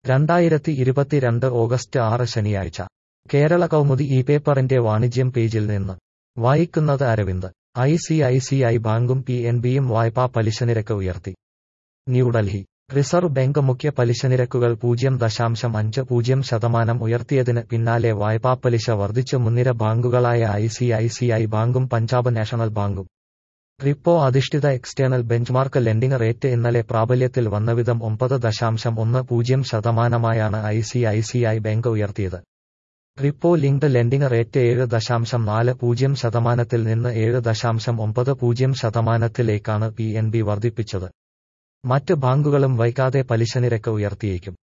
രണ്ടായിരത്തി ഇരുപത്തിരണ്ട് ഓഗസ്റ്റ് ആറ് ശനിയാഴ്ച കേരള കൗമുദി ഈ പേപ്പറിന്റെ വാണിജ്യം പേജിൽ നിന്ന് വായിക്കുന്നത് Aravind I C I C I ബാങ്കും പി എൻ ബിയും വായ്പാ പലിശനിരക്ക് ഉയർത്തി ന്യൂഡൽഹി റിസർവ് ബാങ്ക് മുഖ്യ പലിശനിരക്കുകൾ പൂജ്യം ദശാംശം അഞ്ച് പൂജ്യം ശതമാനം ഉയർത്തിയതിന് പിന്നാലെ വായ്പാപ്പലിശ വർദ്ധിച്ച് മുൻനിര ബാങ്കുകളായ I C I C I ബാങ്കും പഞ്ചാബ് നാഷണൽ ബാങ്കും റിപ്പോ അധിഷ്ഠിത എക്സ്റ്റേണൽ ബെഞ്ച്മാർക്ക് ലെൻഡിംഗ് റേറ്റ് ഇന്നലെ പ്രാബല്യത്തിൽ വന്നവിധം ഒമ്പത് ദശാംശം ഒന്ന് പൂജ്യം ശതമാനമായാണ് I C I C I bank ഉയർത്തിയത് റിപ്പോ ലിങ്ക്ഡ് ലെൻഡിംഗ് റേറ്റ് ഏഴ് ദശാംശം നാല് പൂജ്യം ശതമാനത്തിൽ നിന്ന് ഏഴ് ദശാംശം ഒമ്പത് പൂജ്യം ശതമാനത്തിലേക്കാണ് പി എൻ ബി വർദ്ധിപ്പിച്ചത് മറ്റ് ബാങ്കുകളും വൈകാതെ പലിശനിരക്ക് ഉയർത്തിയേക്കും